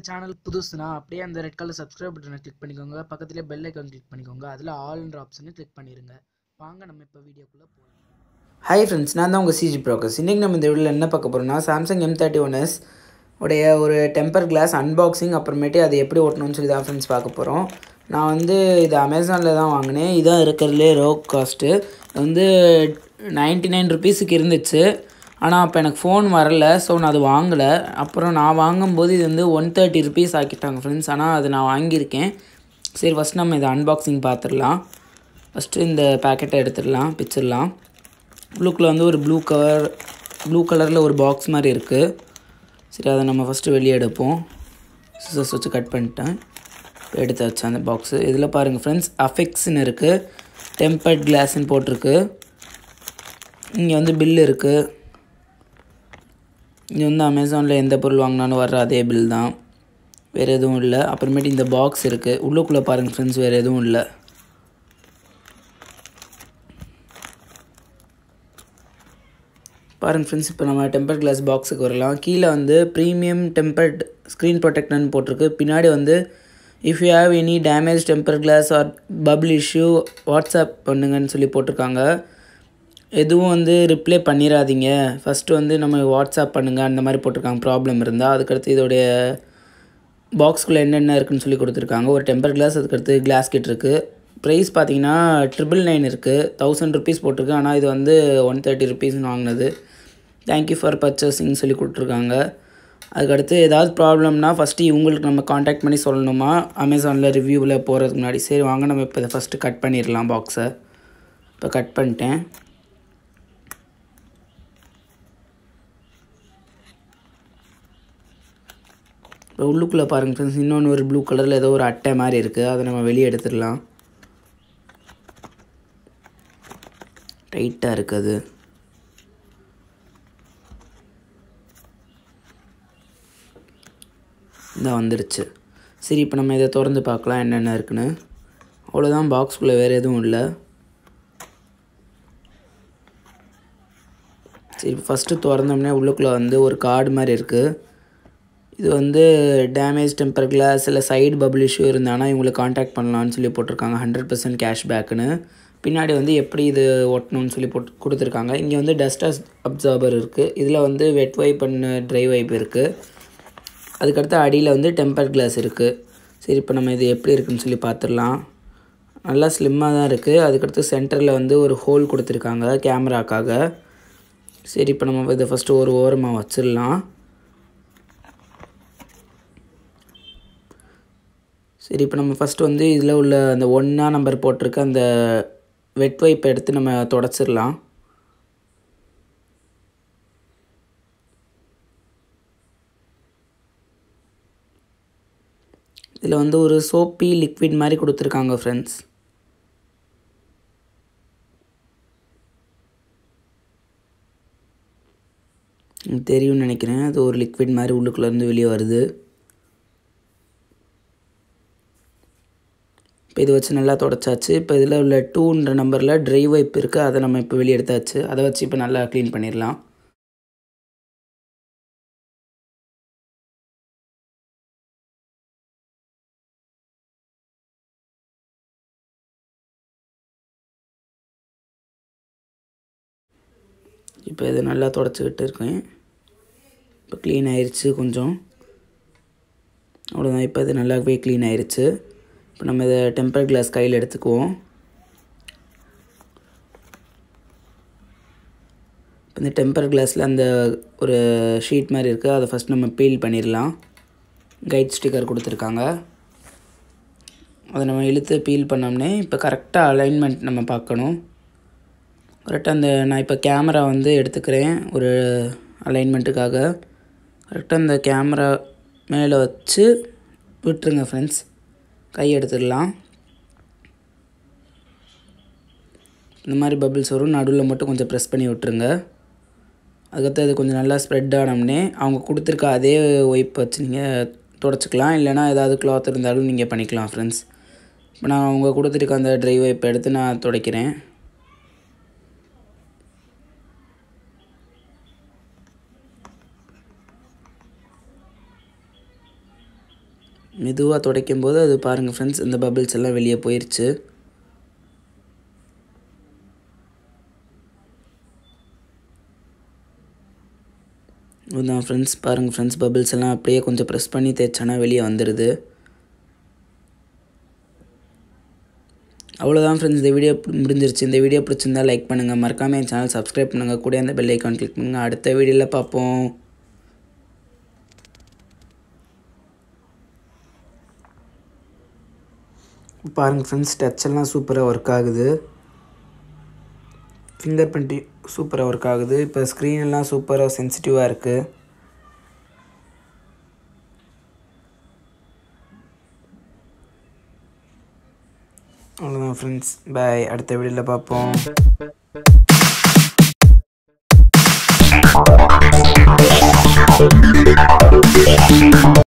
channel புதுசுனா அப்படியே அந்த ரெட் கலர் சப்ஸ்கிரைப் பட்டனை கிளிக் பண்ணிக்கோங்க பக்கத்துலேயே பெல் ஐக்கான் கிளிக் பண்ணிக்கோங்க அதில் ஆல்ன்ற ஆப்ஷனை கிளிக் பண்ணிடுங்க வாங்க நம்ம இப்போ வீடியோக்குள்ளே போகலாம் ஹாய் ஃப்ரெண்ட்ஸ் நான் தான் உங்கள் சிஜி ப்ரோக்கர்ஸ் இன்றைக்கி நம்ம இந்த வீடியோவில் என்ன பார்க்க போகிறோம்னா Samsung M thirty one S உடைய ஒரு டெம்பர் கிளாஸ் அன்பாக்சிங் அப்புறமேட்டு அதை எப்படி ஓட்டணும்னு சொல்லி தான் ஃப்ரெண்ட்ஸ் பார்க்க போகிறோம் நான் வந்து இது அமேசானில் தான் வாங்கினேன் இதான் இருக்கிறதுலே ரோ காஸ்ட்டு வந்து நைன்ட்டி நைன் ருபீஸுக்கு இருந்துச்சு ஆனால் அப்போ எனக்கு ஃபோன் வரல ஸோ நான் அது வாங்கலை அப்புறம் நான் வாங்கும்போது இது வந்து ஒன் தேர்ட்டி ருபீஸ் ஆக்கிட்டாங்க ஃப்ரெண்ட்ஸ் ஆனால் அது நான் வாங்கியிருக்கேன் சரி ஃபஸ்ட் நம்ம இதை அன்பாக்சிங் பார்த்துடலாம் ஃபஸ்ட்டு இந்த பேக்கெட்டை எடுத்துடலாம் பிச்சிடலாம் ப்ளூக்கில் வந்து ஒரு ப்ளூ கவர் ப்ளூ கலரில் ஒரு பாக்ஸ் மாதிரி இருக்குது சரி அதை நம்ம ஃபஸ்ட்டு வெளியே எடுப்போம் சிசர்ஸ் வச்சு கட் பண்ணிட்டேன் எடுத்தாச்சு அந்த பாக்ஸு இதில் பாருங்கள் ஃப்ரெண்ட்ஸ் அஃபெக்ட்ஸ்னு இருக்குது டெம்பர்ட் கிளாஸ்ன்னு போட்டிருக்கு இங்கே வந்து பில் இருக்குது இங்கே வந்து அமேசானில் எந்த பொருள் வாங்கினாலும் வர்ற அதே பில் தான் வேறு எதுவும் இல்லை அப்புறமேட்டு இந்த பாக்ஸ் இருக்குது உள்ளுக்குள்ளே பாருங்கள் ஃப்ரெண்ட்ஸ் வேறு எதுவும் இல்லை பாருங்கள் ஃப்ரெண்ட்ஸ் இப்போ நம்ம டெம்பர் கிளாஸ் பாக்ஸுக்கு வரலாம் கீழே வந்து ப்ரீமியம் டெம்பர்ட் ஸ்க்ரீன் ப்ரொடெக்டர்னு போட்டிருக்கு பின்னாடி வந்து if you have any damage temper glass or bubble issue WhatsApp பண்ணுங்கன்னு சொல்லி போட்டிருக்காங்க எதுவும் வந்து ரிப்ளை பண்ணிடாதீங்க ஃபஸ்ட்டு வந்து நம்ம வாட்ஸ்அப் பண்ணுங்கள் அந்த மாதிரி போட்டிருக்காங்க ப்ராப்ளம் இருந்தால் அதுக்கடுத்து இதோடைய பாக்ஸ்குள்ளே என்னென்ன இருக்குன்னு சொல்லி கொடுத்துருக்காங்க ஒரு டெம்பர் கிளாஸ் அதுக்கடுத்து கிளாஸ் கிட் இருக்குது ப்ரைஸ் பார்த்தீங்கன்னா ட்ரிபிள் நைன் இருக்குது தௌசண்ட் ருபீஸ் போட்டிருக்கு ஆனால் இது வந்து ஒன் தேர்ட்டி ருபீஸ்னு வாங்கினது தேங்க்யூ ஃபார் பர்ச்சேசிங் சொல்லி கொடுத்துருக்காங்க அதுக்கடுத்து ஏதாவது ப்ராப்ளம்னா ஃபஸ்ட்டு இவங்களுக்கு நம்ம காண்டாக்ட் பண்ணி சொல்லணுமா அமேசானில் ரிவ்யூவில் போகிறதுக்கு முன்னாடி சரி வாங்க நம்ம இப்போ இதை ஃபஸ்ட்டு கட் பண்ணிடலாம் பாக்ஸை இப்போ கட் பண்ணிட்டேன் இப்போ உள்ளுக்குள்ளே பாருங்கள் ஃப்ரெண்ட்ஸ் இன்னொன்று ஒரு ப்ளூ கலரில் ஏதோ ஒரு அட்டை மாதிரி இருக்குது அதை நம்ம வெளியே எடுத்துடலாம் டைட்டாக இருக்குது இந்த வந்துடுச்சு சரி இப்போ நம்ம இதை திறந்து பார்க்கலாம் என்னென்ன இருக்குன்னு அவ்வளோதான் பாக்ஸ்குள்ளே வேறு எதுவும் இல்லை சரி ஃபஸ்ட்டு திறந்தோம்னே உள்ளுக்குள்ளே வந்து ஒரு கார்டு மாதிரி இருக்குது இது வந்து டேமேஜ் டெம்பர் கிளாஸ் இல்லை சைடு பபிள் இஷ்யூ இருந்தானா இவங்களை காண்டாக்ட் பண்ணலான்னு சொல்லி போட்டிருக்காங்க ஹண்ட்ரட் பர்சன்ட் கேஷ் பேக்குன்னு பின்னாடி வந்து எப்படி இது ஒட்டணும்னு சொல்லி போட்டு கொடுத்துருக்காங்க இங்கே வந்து டஸ்ட் அப்சார்பர் இருக்குது இதில் வந்து wet wipe and dry wipe இருக்குது அதுக்கடுத்து அடியில் வந்து டெம்பர் கிளாஸ் இருக்குது சரி இப்போ நம்ம இது எப்படி இருக்குன்னு சொல்லி பார்த்துடலாம் நல்லா ஸ்லிம்மாக தான் இருக்குது அதுக்கடுத்து சென்டரில் வந்து ஒரு ஹோல் கொடுத்துருக்காங்க கேமராக்காக சரி இப்போ நம்ம இதை ஃபஸ்ட்டு ஒரு ஓரமாக வச்சிடலாம் சரி இப்போ நம்ம ஃபஸ்ட்டு வந்து இதில் உள்ள அந்த ஒன்றா நம்பர் போட்டிருக்க அந்த வெட் வைப்பை எடுத்து நம்ம தொடச்சிடலாம் இதில் வந்து ஒரு சோப்பி லிக்விட் மாதிரி கொடுத்துருக்காங்க ஃப்ரெண்ட்ஸ் தெரியும்னு நினைக்கிறேன் அது ஒரு லிக்விட் மாதிரி உள்ளுக்குள்ளேருந்து வெளியே வருது இப்போ இது வச்சு நல்லா தொடச்சாச்சு இப்போ இதில் உள்ள டூன்ற நம்பரில் ட்ரை வைப் இருக்குது அதை நம்ம இப்போ வெளியே எடுத்தாச்சு அதை வச்சு இப்போ நல்லா க்ளீன் பண்ணிடலாம் இப்போ இது நல்லா தொடச்சிக்கிட்டு இருக்கேன் இப்போ க்ளீன் ஆயிடுச்சு கொஞ்சம் அவ்வளோதான் இப்போ இது நல்லாவே க்ளீன் ஆயிடுச்சு இப்போ நம்ம இதை டெம்பர் கிளாஸ் கையில் எடுத்துக்குவோம் இந்த டெம்பர் கிளாஸில் அந்த ஒரு ஷீட் மாதிரி இருக்குது அதை ஃபஸ்ட் நம்ம பீல் பண்ணிடலாம் கைட் ஸ்டிக்கர் கொடுத்துருக்காங்க அதை நம்ம இழுத்து பீல் பண்ணோம்னே இப்போ கரெக்டாக அலைன்மெண்ட் நம்ம பார்க்கணும் கரெக்டாக அந்த நான் இப்போ கேமரா வந்து எடுத்துக்கிறேன் ஒரு அலைன்மெண்ட்டுக்காக கரெக்டாக அந்த கேமரா மேலே வச்சு விட்டுருங்க ஃப்ரெண்ட்ஸ் கை எடுத்துடலாம் இந்த மாதிரி பபிள்ஸ் வரும் நடுவில் மட்டும் கொஞ்சம் ப்ரெஸ் பண்ணி விட்டுருங்க அதுக்கடுத்து அது கொஞ்சம் நல்லா ஸ்ப்ரெட் ஆனோம்னே அவங்க கொடுத்துருக்க அதே ஒய்ப் வச்சு நீங்கள் தொடச்சிக்கலாம் இல்லைனா ஏதாவது கிளாத் இருந்தாலும் நீங்கள் பண்ணிக்கலாம் ஃப்ரெண்ட்ஸ் இப்போ நான் அவங்க கொடுத்துருக்க அந்த ட்ரை வைப் எடுத்து நான் துடைக்கிறேன் மெதுவாக துடைக்கும் போது அது பாருங்கள் ஃப்ரெண்ட்ஸ் இந்த பபிள்ஸ் எல்லாம் வெளியே போயிடுச்சு இதுதான் ஃப்ரெண்ட்ஸ் பாருங்கள் ஃப்ரெண்ட்ஸ் பபிள்ஸ் எல்லாம் அப்படியே கொஞ்சம் ப்ரெஸ் பண்ணி தேய்ச்சானா வெளியே வந்துடுது அவ்வளோதான் ஃப்ரெண்ட்ஸ் இந்த வீடியோ முடிஞ்சிருச்சு இந்த வீடியோ பிடிச்சிருந்தா லைக் பண்ணுங்கள் மறக்காமல் என் சேனல் சப்ஸ்கிரைப் பண்ணுங்கள் கூட அந்த பெல் ஐக்கான் கிளிக் பண்ணுங்கள் அடுத்த வீடியோவில் பார்ப்போம் பாருங்கள் ஃப்ரெண்ட்ஸ் டச் எல்லாம் சூப்பராக ஒர்க் ஆகுது ஃபிங்கர் பிரிண்ட் சூப்பராக ஒர்க் ஆகுது இப்போ ஸ்க்ரீன் எல்லாம் சூப்பராக சென்சிட்டிவாக இருக்குது அவ்வளோதான் ஃப்ரெண்ட்ஸ் பாய் அடுத்த வீடியோவில் பார்ப்போம்